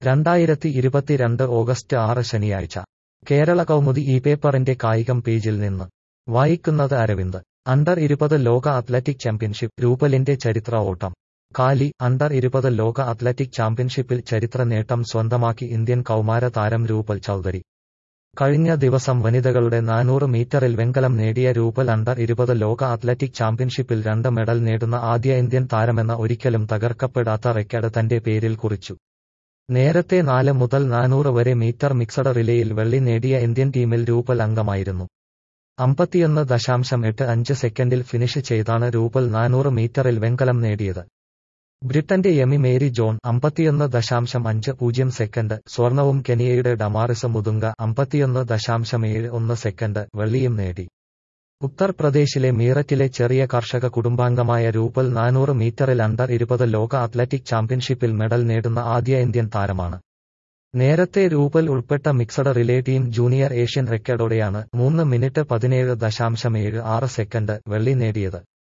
രണ്ടായിരത്തി ഇരുപത്തിരണ്ട് ഓഗസ്റ്റ് ആറ് ശനിയാഴ്ച കേരള കൗമുദി ഈ പേപ്പറിന്റെ കായികം പേജിൽ നിന്ന് വായിക്കുന്നത് അരവിന്ദ് അണ്ടർ ഇരുപത് ലോക അത്ലറ്റിക് ചാമ്പ്യൻഷിപ്പ് രൂപലിന്റെ ചരിത്ര ഓട്ടം കാലി അണ്ടർ ഇരുപത് ലോക അത്ലറ്റിക് ചാമ്പ്യൻഷിപ്പിൽ ചരിത്ര നേട്ടം സ്വന്തമാക്കി ഇന്ത്യൻ കൗമാര താരം രൂപൽ ചൌധരി കഴിഞ്ഞ ദിവസം വനിതകളുടെ നാനൂറ് മീറ്ററിൽ വെങ്കലം നേടിയ രൂപൽ അണ്ടർ ഇരുപത് ലോക അത്ലറ്റിക് ചാമ്പ്യൻഷിപ്പിൽ രണ്ട് മെഡൽ നേടുന്ന ആദ്യ ഇന്ത്യൻ താരമെന്ന ഒരിക്കലും തകർക്കപ്പെടാത്ത റെക്കോർഡ് തന്റെ പേരിൽ കുറിച്ചു നേരത്തെ നാല് മുതൽ നാനൂറ് വരെ മീറ്റർ മിക്സഡ് റിലേയിൽ വെള്ളി നേടിയ ഇന്ത്യൻ ടീമിൽ രൂപൽ അംഗമായിരുന്നു അമ്പത്തിയൊന്ന് ദശാംശം എട്ട് അഞ്ച് സെക്കൻഡിൽ ഫിനിഷ് ചെയ്താണ് രൂപൽ നാനൂറ് മീറ്ററിൽ വെങ്കലം നേടിയത് ബ്രിട്ടന്റെ യമി മേരി ജോൺ അമ്പത്തിയൊന്ന് ദശാംശം അഞ്ച് പൂജ്യം സെക്കൻഡ് സ്വർണവും കെനിയയുടെ ഡമാറിസ് മുതുങ്ക അമ്പത്തിയൊന്ന് ദശാംശം ഏഴ് ഒന്ന് സെക്കൻഡ് വെള്ളിയും നേടി ഉത്തർപ്രദേശിലെ മീററ്റിലെ ചെറിയ കർഷക കുടുംബാംഗമായ രൂപൽ നാനൂറ് മീറ്ററിൽ അണ്ടർ ഇരുപത് ലോക അത്ലറ്റിക് ചാമ്പ്യൻഷിപ്പിൽ മെഡൽ നേടുന്ന ആദ്യ ഇന്ത്യൻ താരമാണ് നേരത്തെ രൂപൽ ഉൾപ്പെട്ട mixed relay team junior Asian റെക്കോർഡോടെയാണ് മൂന്ന് മിനിറ്റ് പതിനേഴ് ദശാംശം ഏഴ് ആറ് സെക്കൻഡ് വെള്ളി നേടിയത്